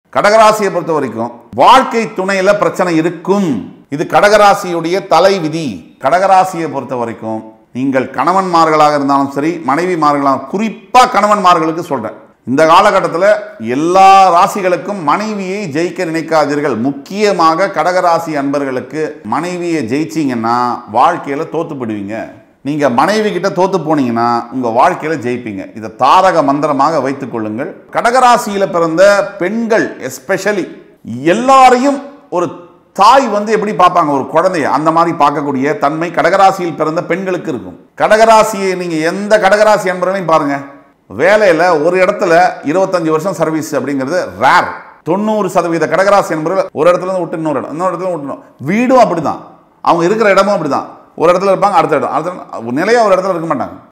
கடகராசியை பொறுத்த வரைக்கும் வாழ்க்கை துணையில பிரச்சனை இருக்கும் இது கடகராசியுடைய தலைவிதி கடகராசியை பொறுத்த வரைக்கும் நீங்கள் கணவன்மார்களாக இருந்தாலும் சரி மனைவிமார்களாக குறிப்பா கணவன்மார்களுக்கு சொல்றேன் இந்த காலகட்டத்தில் எல்லா ராசிகளுக்கும் மனைவியை ஜெயிக்க நினைக்காதீர்கள் முக்கியமாக கடகராசி அன்பர்களுக்கு மனைவியை ஜெயிச்சீங்கன்னா வாழ்க்கையில தோத்து போடுவீங்க நீங்க மனைவி கிட்ட தோத்து போனீங்கன்னா உங்க வாழ்க்கையில ஜெயிப்பீங்க இதை தாரக மந்திரமாக வைத்துக் கொள்ளுங்கள் கடகராசியில பிறந்த பெண்கள் எஸ்பெஷலி எல்லாரையும் ஒரு தாய் வந்து எப்படி பார்ப்பாங்க ஒரு குழந்தைய அந்த மாதிரி பார்க்கக்கூடிய தன்மை கடகராசியில் பிறந்த பெண்களுக்கு இருக்கும் கடகராசியை நீங்க எந்த கடகராசி என்பவரையும் பாருங்க வேலையில ஒரு இடத்துல இருபத்தஞ்சு வருஷம் சர்வீஸ் அப்படிங்கிறது ரேர் தொண்ணூறு சதவீத கடகராசி என்பவர்கள் ஒரு இடத்துல இருந்து விட்டு இன்னொரு இடம் இன்னொரு இடத்துல விட்டுணும் வீடும் அப்படிதான் அவங்க இருக்கிற இடமும் அப்படிதான் ஒரு இடத்துல இருப்பாங்க அடுத்த இடம் அடுத்த இடம் நிலையா ஒரு இடத்துல இருக்க மாட்டாங்க